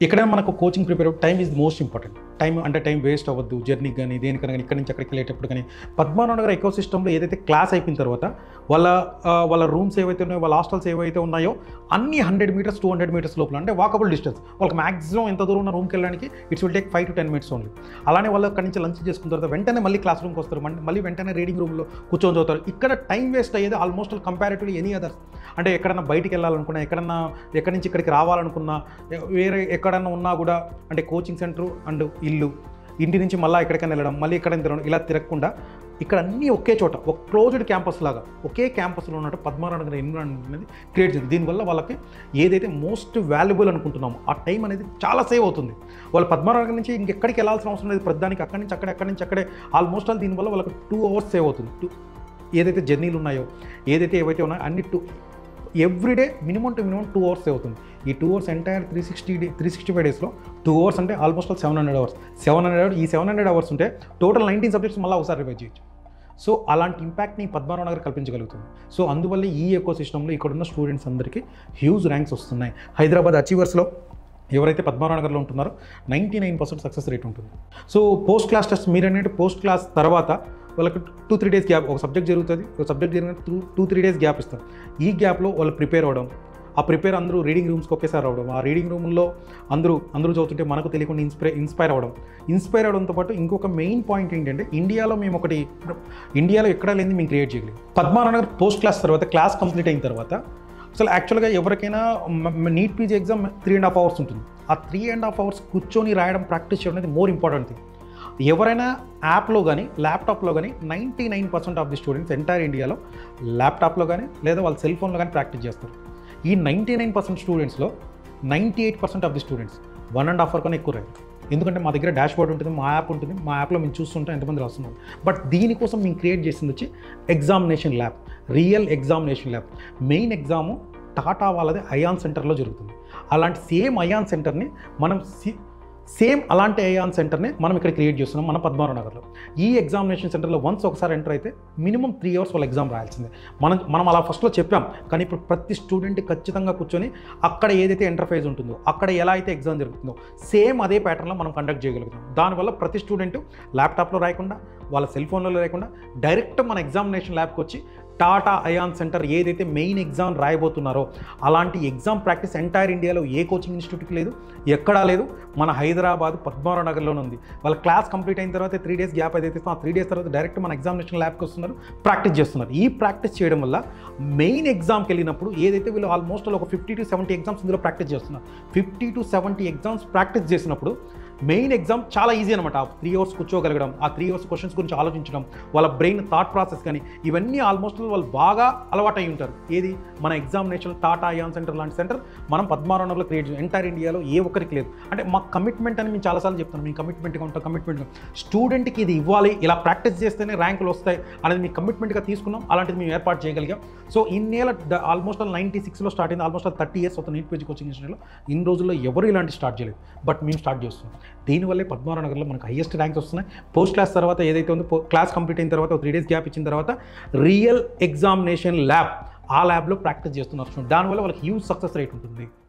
ఇక్కడ మనకు coaching prepare time is most important time అంటే టైం వేస్ట్ అవ్వద్దు జర్నీకి కానీ దేనికైనా కానీ ఇక్కడి నుంచి అక్కడికి వెళ్ళేటప్పుడు కానీ పద్మారావు నగర్ ఎకో సిస్టంలో ఏదైతే క్లాస్ అయిపోయిన తర్వాత వాళ్ళ ఆ, వాళ్ళ రూమ్స్ ఏవైతే ఉన్నాయో వాళ్ళ హాస్టల్స్ ఏవైతే ఉన్నాయో అన్ని hundred metres two hundred metres లోపల అంటే వాకబుల్ డిస్టెన్స్ వాళ్ళకి మాక్సిమం ఎంత దూరం ఉన్న రూమ్కి వెళ్ళడానికి it's will take five to ten minutes only అలానే వాళ్ళు అక్కడి నుంచి లంచ్ చేసుకున్న తర్వాత వెంటనే మళ్ళీ క్లాస్ రూమ్కి వస్తారు మళ్ళీ- మళ్ళీ వెంటనే రీడింగ్ రూమ్లో కూర్చొని చదువుతారు ఇక్కడ టైం వేస్ట్ అయ్యేది ఆల్మోస్ట్ కంపారిటివ్లీ ఎనీ అదర్స్ అంటే ఎక్కడన్నా బయటికి వెళ్ళాలనుకున్నా ఎక్కడన్నా ఎక్కడి నుంచి ఇక్కడికి రావాలనుకున్నా ఎ- వేరే ఎక్కడన్నా ఉన్నా కూడా అంటే కోచింగ్ సెంటర్ అండ్ ఇల్లు ఇంటి నుంచి మళ్ళీ ఎక్కడికైనా వెళ్ళడం మళ్ళీ ఎక్కడైనా తిరగడం ఇలా తిరగకుండా ఇక్కడ అన్నీ ఒకే చోట ఒక క్లోజ్డ్ క్యాంపస్ లాగా ఒకే క్యాంపస్లో ఉన్నట్టు పద్మారావు నగర్ ఎన్విరాన్మెంట్ అనేది క్రియేట్ చేసింది దీనివల్ల వాళ్ళకి ఏదైతే మోస్ట్ వాల్యుబుల్ అనుకుంటున్నామో ఆ టైం అనేది చాలా సేవ్ అవుతుంది వాళ్ళు పద్మారావు నగర్ నుంచి ఇంకెక్కడికి వెళ్ళాల్సిన అవసరం లేదు ప్రతిదానికి అక్కడి నుంచి అక్కడే అక్కడి నుంచి అక్కడే ఆల్మోస్ట్ ఆల్ దీనివల్ల వాళ్ళకి టూ అవర్స్ సేవ్ అవుతుంది టూ ఏదైతే జర్నీలు ఉన్నాయో ఏదైతే ఏవైతే ఉన్నాయో అన్ని two everyday minimum two minimum two hours అవుతుంది ఈ two hours entire three sixty day three sixty five డేస్లో టూ అవర్స్ అంటే almost seven hundred hours seven hundred hours ఈ సెవెన్ హండ్రెడ్ అవర్స్ ఉంటే టోటల్ నైన్టీన్ సబ్జెక్ట్స్ మళ్ళీ ఒకసారి revise చేయొచ్చు so అలాంటి ఇంపాక్ట్ని పద్మారావు నగర్ కల్పించగలుగుతుంది సో అందువల్ల ఈ ఎకో సిస్టంలో ఇక్కడ ఉన్న స్టూడెంట్స్ అందరికీ హ్యూజ్ ర్యాంక్స్ వస్తున్నాయి హైదరాబాద్ అచీవర్స్లో ఎవరైతే పద్మారావు నగర్లో ఉంటున్నారో ninety nine percent success rate ఉంటుంది సో పోస్ట్ క్లాస్ టెస్ట్ మీరు ఏంటంటే పోస్ట్ క్లాస్ తర్వాత వాళ్ళకి టూ త్రీ డేస్ గ్యాప్ ఒక సబ్జెక్ట్ జరుగుతుంది ఒక సబ్జెక్ట్ జరిగిన two two three days gap ఇస్తారు ఈ గ్యాప్లో వాళ్ళు ప్రిపేర్ అవ్వడం ఆ ప్రిపేర్ అందరూ రీడింగ్ రూమ్స్కి ఒకేసారి రావడం ఆ రీడింగ్ రూమ్లో అందరూ అందరూ చదువుతుంటే మనకు తెలియకుండా ఇన్స్పైర్ ఇన్స్పైర్ అవ్వడం ఇన్స్పైర్ అవడంతో పాటు ఇంకొక మెయిన్ పాయింట్ ఏంటంటే ఇండియాలో మేము ఒకటి ఇండియాలో ఎక్కడా లేని మేము క్రియేట్ చేయగలిగాం పద్మారావు నగర్ పోస్ట్ క్లాస్ తర్వాత క్లాస్ కంప్లీట్ అయిన తర్వాత అసలు యాక్చువల్గా ఎవరికైనా NEET PG exam three and half hours ఉంటుంది ఆ త్రీ అండ్ హాఫ్ అవర్స్ కూర్చొని రాయడం ప్రాక్టీస్ చేయడం అనేది మోర్ ఇంపార్టెంట్ థింగ్ ఎవరైనా యాప్లో కానీ ల్యాప్టాప్లో కానీ ninety nine percent of the students entire ఇండియాలో ల్యాప్టాప్లో కానీ లేదా వాళ్ళ సెల్ ఫోన్లో కానీ ప్రాక్టీస్ చేస్తారు ఈ నైంటీ నైన్ పర్సెంట్ స్టూడెంట్స్లో ninety eight percent of the students one and half hour కన్నా ఎక్కువ రాదు ఎందుకంటే మా దగ్గర డాష్ బోర్డ్ ఉంటుంది మా యాప్ ఉంటుంది మా యాప్లో మేము చూస్తుంటాం ఎంతమంది రాస్తున్నారు బట్ దీనికోసం మేము క్రియేట్ చేసింది వచ్చి examination lab real examination lab main exam Tata వాళ్ళది అయాన్ సెంటర్లో జరుగుతుంది అలాంటి సేమ్ అయాన్ సెంటర్ని మనం సి సేమ్ అలాంటి అయాన్ సెంటర్ని మనం ఇక్కడ క్రియేట్ చేస్తున్నాం మన పద్మారావు నగర్లో ఈ ఎగ్జామినేషన్ సెంటర్లో వన్స్ ఒకసారి ఎంటర్ అయితే మినిమం త్రీ అవర్స్ వాళ్ళ ఎగ్జామ్ రాయాల్సిందే మనం మనం అలా ఫస్ట్లో చెప్పాం కానీ ఇప్పుడు ప్రతి స్టూడెంట్ ఖచ్చితంగా కూర్చొని అక్కడ ఏదైతే ఇంటర్ఫేస్ ఉంటుందో అక్కడ ఎలా అయితే ఎగ్జామ్ జరుగుతుందో సేమ్ అదే ప్యాటర్న్లో మనం కండక్ట్ చేయగలుగుతాం దానివల్ల ప్రతి స్టూడెంట్ ల్యాప్టాప్లో రాయకుండా వాళ్ళ సెల్ ఫోన్లలో రాయకుండా డైరెక్ట్ మన ఎగ్జామినేషన్ ల్యాబ్కి వచ్చి టాటా అయాన్ సెంటర్ ఏదైతే మెయిన్ ఎగ్జామ్ రాయబోతున్నారో అలాంటి ఎగ్జామ్ ప్రాక్టీస్ ఎంటైర్ ఇండియాలో ఏ కోచింగ్ ఇన్స్టిట్యూట్కి లేదు ఎక్కడా లేదు మన హైదరాబాద్ పద్మారావు నగర్లోనే ఉంది వాళ్ళ క్లాస్ కంప్లీట్ అయిన తర్వాత త్రీ డేస్ గ్యాప్ ఏదైతే ఇస్తామో ఆ త్రీ డేస్ తర్వాత డైరెక్ట్ మన ఎగ్జామినేషన్ ల్యాబ్కి వస్తున్నారు ప్రాక్టీస్ చేస్తున్నారు ఈ ప్రాక్టీస్ చేయడం వల్ల మెయిన్ ఎగ్జామ్కి వెళ్ళినప్పుడు ఏదైతే వీళ్ళు ఆల్మోస్ట్ ఒక ఫిఫ్టీ టు సెవెంటీ ఎగ్జామ్స్ ఇందులో ప్రాక్టీస్ చేస్తున్నారు fifty to seventy exams practice చేసినప్పుడు మెయిన్ ఎగ్జామ్ చాలా ఈజీ అనమాట ఆ త్రీ అవర్స్ కూర్చోగలగడం ఆ త్రీ అవర్స్ క్వశ్చన్స్ గురించి ఆలోచించడం వాళ్ళ బ్రెయిన్ థాట్ ప్రాసెస్ కానీ ఇవన్నీ ఆల్మోస్ట్ వాళ్ళు బాగా అలవాటు అయి ఉంటారు ఏది మన ఎగ్జామినేషన్ టాటా అయాన్ సెంటర్ లాంటి సెంటర్ మనం పద్మారావులో క్రియేట్ చేసాం ఎంటైర్ ఇండియాలో ఏ ఒక్కరికి లేదు అంటే మా కమిట్మెంట్ అని మేము చాలాసార్లు చెప్తాను మీ కమిట్మెంట్గా ఉంటాం కమిట్మెంట్ స్టూడెంట్కి ఇది ఇవ్వాలి ఇలా ప్రాక్టీస్ చేస్తేనే ర్యాంకులు వస్తాయి అనేది మీ కమిట్మెంట్గా తీసుకున్నాం అలాంటిది మేము ఏర్పాటు చేయగలిగాం సో ఇన్నేళ్ళ ఆల్మోస్ట్ ఆల్ నైంటీ సిక్స్లో స్టార్ట్ అయింది ఆల్మోస్ట్ ఆల్ థర్టీ ఇయర్స్ అవుతుంది నీట్ పేజీ కోచింగ్ ఇన్స్టిట్యూట్లో ఇన్ని రోజుల్లో ఎవరు ఇలాంటి స్టార్ట్ చేయలేదు బట్ మేము స్టార్ట్ చేస్తున్నాం దీనివల్లే పద్మారావు నగర్లో మనకు హైయెస్ట్ ర్యాంక్స్ వస్తున్నాయి పోస్ట్ క్లాస్ తర్వాత ఏదైతే ఉందో క్లాస్ కంప్లీట్ అయిన తర్వాత త్రీ డేస్ గ్యాప్ ఇచ్చిన తర్వాత రియల్ ఎగ్జామినేషన్ ల్యాబ్ ఆ ల్యాబ్లో ప్రాక్టీస్ చేస్తున్నారు దానివల్ల వాళ్ళకి హ్యూజ్ సక్సెస్ రేట్ ఉంటుంది